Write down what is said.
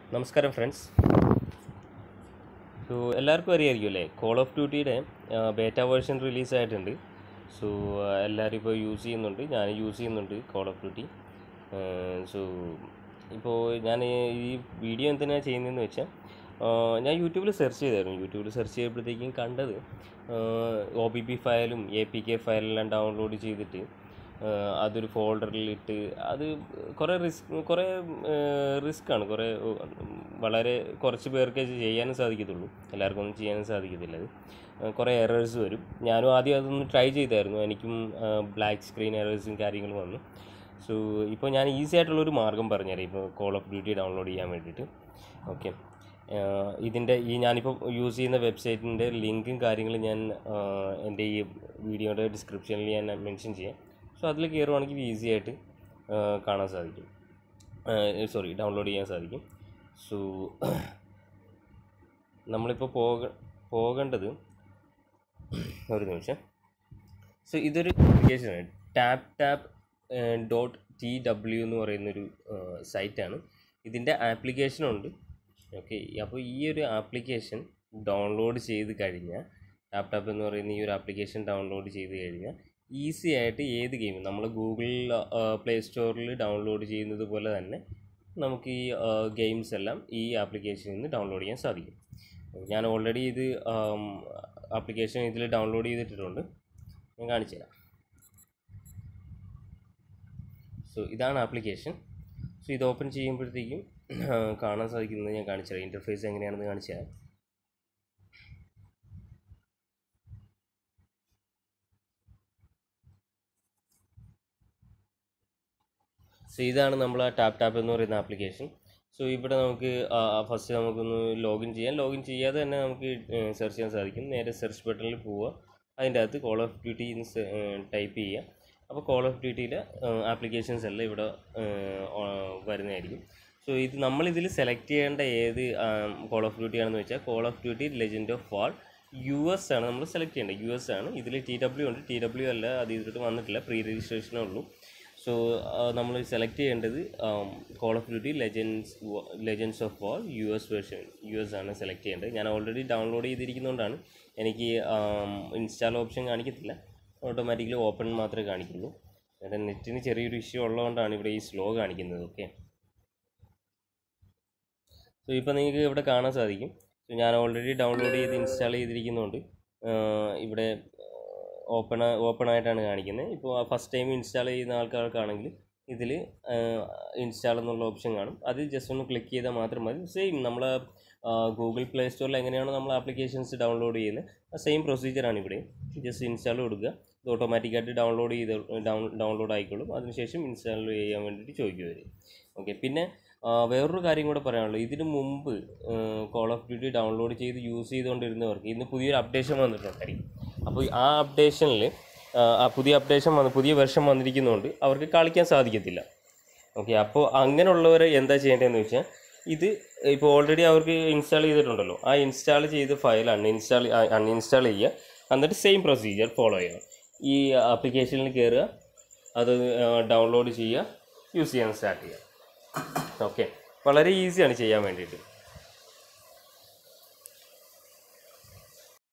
നമസ്കാരം friends so എല്ലാവർക്കും അറിയായിരിക്കും അല്ലേ കോൾ ഓഫ് ഡ്യൂട്ടിയുടെ ബേറ്റ വേർഷൻ റിലീസ് ആയിട്ടുണ്ട് സോ എല്ലാവരും ഇപ്പോൾ യൂസ് ചെയ്യുന്നുണ്ട് ഞാൻ യൂസ് ചെയ്യുന്നുണ്ട് കോൾ ഓഫ് ഡ്യൂട്ടി സോ ഇപ്പോൾ ഞാൻ ഈ വീഡിയോ എന്തിനാണ് ചെയ്യുന്നതെന്ന് വെച്ചാൽ ഞാൻ യൂട്യൂബിൽ സെർച്ച് ചെയ്തായിരുന്നു യൂട്യൂബിൽ സെർച്ച് ചെയ്തപ്പോഴത്തേക്കും കണ്ടത് ഒ ബി പി ഫയലും എ പി കെ ഫയലെല്ലാം ഡൗൺലോഡ് ചെയ്തിട്ട് ആഹ് അതൊരു ഫോൾഡറിലിട്ട് അത് കുറേ റിസ്ക് കുറേ റിസ്ക് ആണ് കുറേ ഉം, വളരെ കുറച്ച് പേർക്ക് ചെയ്യാനും സാധിക്കത്തുള്ളൂ എല്ലാവർക്കും ഒന്നും ചെയ്യാനും സാധിക്കത്തില്ല അത് ആഹ് കുറേ എറേഴ്സ് വരും ഞാനും ആദ്യം അതൊന്ന് ട്രൈ ചെയ്തായിരുന്നു എനിക്കും ബ്ലാക്ക് സ്ക്രീൻ എറേഴ്സും കാര്യങ്ങളും വന്നു സോ ഇപ്പോൾ ഞാൻ ഈസി ആയിട്ടുള്ളൊരു മാർഗ്ഗം പറഞ്ഞുതരാം ഇപ്പോൾ കോൾ ഓഫ് ഡ്യൂട്ടി ഡൗൺലോഡ് ചെയ്യാൻ വേണ്ടിയിട്ട് ഓക്കെ ഇതിൻ്റെ ഈ ഞാനിപ്പോൾ യൂസ് ചെയ്യുന്ന വെബ്സൈറ്റിൻ്റെ ലിങ്കും കാര്യങ്ങളും ഞാൻ ആഹ് എൻ്റെ ഈ വീഡിയോയുടെ ഡിസ്ക്രിപ്ഷനിൽ ഞാൻ മെൻഷൻ ചെയ്യാം സോ അതിൽ കയറുവാണെങ്കിൽ ഈസി ആയിട്ട് ആഹ് കാണാൻ സാധിക്കും സോറി ഡൗൺലോഡ് ചെയ്യാൻ സാധിക്കും സോ നമ്മളിപ്പോൾ പോക പോകേണ്ടത് ഒരു നിമിഷം സോ ഇതൊരു ആപ്ലിക്കേഷനാണ് tap tap dot T W എന്ന് പറയുന്നൊരു സൈറ്റാണ് ഇതിൻ്റെ ആപ്ലിക്കേഷനുണ്ട് ഓക്കെ അപ്പോൾ ഈ ഒരു ആപ്ലിക്കേഷൻ ഡൗൺലോഡ് ചെയ്ത് കഴിഞ്ഞാൽ ടാപ്പ് ടാപ്പ് എന്ന് പറയുന്ന ഈ ഒരു ആപ്ലിക്കേഷൻ ഡൗൺലോഡ് ചെയ്ത് കഴിഞ്ഞാൽ ഈസി ആയിട്ട് ഏത് ഗെയിം നമ്മൾ ഗൂഗിൾ പ്ലേ സ്റ്റോറിൽ ഡൗൺലോഡ് ചെയ്യുന്നത് പോലെ തന്നെ നമുക്ക് ഈ ഗെയിംസ് എല്ലാം ഈ ആപ്ലിക്കേഷനിൽ നിന്ന് ഡൗൺലോഡ് ചെയ്യാൻ സാധിക്കും ഞാൻ ഓൾറെഡി ഇത് ആപ്ലിക്കേഷൻ ഇതിൽ ഡൗൺലോഡ് ചെയ്തിട്ടുണ്ട് ഞാൻ കാണിച്ചു തരാം സോ ഇതാണ് ആപ്ലിക്കേഷൻ സോ ഇത് ഓപ്പൺ ചെയ്യുമ്പോഴത്തേക്കും കാണാൻ സാധിക്കുന്നത് ഞാൻ കാണിച്ചു തരാം ഇൻ്റർഫേസ് എങ്ങനെയാണെന്ന് കാണിച്ചു തരാം സോ ഇതാണ് നമ്മൾ ആ ടാപ്പ് ടാപ്പ് എന്ന് പറയുന്ന ആപ്ലിക്കേഷൻ സോ ഇവിടെ നമുക്ക് ഫസ്റ്റ് നമുക്കൊന്ന് ലോഗിൻ ചെയ്യാം ലോഗിൻ ചെയ്യാതെ തന്നെ നമുക്ക് സെർച്ച് ചെയ്യാൻ സാധിക്കും നേരെ സെർച്ച് ബട്ടണിൽ പോവുക അതിൻ്റെ അകത്ത് കോൾ ഓഫ് ഡ്യൂട്ടി ടൈപ്പ് ചെയ്യുക അപ്പോൾ കോൾ ഓഫ് ഡ്യൂട്ടിയിലെ ആപ്ലിക്കേഷൻസ് എല്ലാം ഇവിടെ വരുന്നതായിരിക്കും സോ ഇത് നമ്മളിതിൽ സെലക്ട് ചെയ്യേണ്ട ഏത് കോൾ ഓഫ് ഡ്യൂട്ടി ആണെന്ന് വെച്ചാൽ call of duty legend of war U S ആണ് നമ്മൾ സെലക്ട് ചെയ്യേണ്ടത് യു എസ് ആണ് ഇതിൽ ടി ഡബ്ല്യു ഉണ്ട് ടി ഡബ്ല്യു അല്ല അത് ഇതിട്ട് വന്നിട്ടില്ല പ്രീ രജിസ്ട്രേഷനേ ഉള്ളൂ സോ നമ്മൾ സെലക്ട് ചെയ്യേണ്ടത് call of duty legends legends of war U S version U S ആണ് സെലക്ട് ചെയ്യേണ്ടത് ഞാൻ ഓൾറെഡി ഡൗൺലോഡ് ചെയ്തിരിക്കുന്നതുകൊണ്ടാണ് എനിക്ക് ഇൻസ്റ്റാൾ ഓപ്ഷൻ കാണിക്കത്തില്ല ഓട്ടോമാറ്റിക്കലി ഓപ്പൺ മാത്രമേ കാണിക്കുള്ളൂ എൻ്റെ നെറ്റിന് ചെറിയൊരു ഇഷ്യൂ ഉള്ളതുകൊണ്ടാണ് ഇവിടെ ഈ സ്ലോ കാണിക്കുന്നത് ഓക്കെ സോ ഇപ്പോൾ നിങ്ങൾക്ക് ഇവിടെ കാണാൻ സാധിക്കും സോ ഞാൻ ഓൾറെഡി ഡൗൺലോഡ് ചെയ്ത് ഇൻസ്റ്റാൾ ചെയ്തിരിക്കുന്നതുകൊണ്ട് ഇവിടെ ഓപ്പൺ ഓപ്പൺ ആയിട്ടാണ് കാണിക്കുന്നത് ഇപ്പോൾ ഫസ്റ്റ് ടൈം ഇൻസ്റ്റാൾ ചെയ്യുന്ന ആൾക്കാർക്കാണെങ്കിൽ ഇതിൽ ഇൻസ്റ്റാൾ എന്നുള്ള ഓപ്ഷൻ കാണും അത് ജസ്റ്റ് ഒന്ന് ക്ലിക്ക് ചെയ്താൽ മാത്രം മതി സെയിം നമ്മൾ ഗൂഗിൾ പ്ലേ സ്റ്റോറിൽ എങ്ങനെയാണോ നമ്മൾ ആപ്ലിക്കേഷൻസ് ഡൗൺലോഡ് ചെയ്യുന്നത് ആ സെയിം പ്രൊസീജിയറാണ് ഇവിടെ ജസ്റ്റ് ഇൻസ്റ്റാൾ കൊടുക്കുക ഇത് ഓട്ടോമാറ്റിക്കായിട്ട് ഡൗൺലോഡ് ചെയ്ത് ഡൗൺ ഡൗൺലോഡ് ആയിക്കോളും അതിനുശേഷം ഇൻസ്റ്റാൾ ചെയ്യാൻ വേണ്ടിയിട്ട് ചോദിക്കുമായിരിക്കും ഓക്കെ പിന്നെ വേറൊരു കാര്യം കൂടെ പറയാനുള്ളത് ഇതിനു മുമ്പ് കോൾ ഓഫ് ഡ്യൂട്ടി ഡൗൺലോഡ് ചെയ്ത് യൂസ് ചെയ്തുകൊണ്ടിരുന്നവർക്ക് ഇന്ന് പുതിയൊരു അപ്ഡേഷൻ വന്നിട്ടുണ്ടായിരിക്കും അപ്പോൾ ആ അപ്ഡേഷനിൽ ആ പുതിയ അപ്ഡേഷൻ വന്ന് പുതിയ വെർഷൻ വന്നിരിക്കുന്നതുകൊണ്ട് അവർക്ക് കളിക്കാൻ സാധിക്കത്തില്ല ഓക്കെ അപ്പോൾ അങ്ങനെയുള്ളവർ എന്താ ചെയ്യേണ്ടതെന്ന് വെച്ചാൽ ഇത് ഇപ്പോൾ ഓൾറെഡി അവർക്ക് ഇൻസ്റ്റാൾ ചെയ്തിട്ടുണ്ടല്ലോ ആ ഇൻസ്റ്റാൾ ചെയ്ത ഫയൽ അൺഇൻസ്റ്റാൾ അൺഇൻസ്റ്റാൾ ചെയ്യുക എന്നിട്ട് സെയിം പ്രൊസീജിയർ ഫോളോ ചെയ്യണം ഈ ആപ്ലിക്കേഷനിൽ കയറുക അത് ഡൗൺലോഡ് ചെയ്യുക യൂസ് ചെയ്യാൻ സ്റ്റാർട്ട് ചെയ്യുക ഓക്കെ വളരെ ഈസിയാണ് ചെയ്യാൻ വേണ്ടിയിട്ട്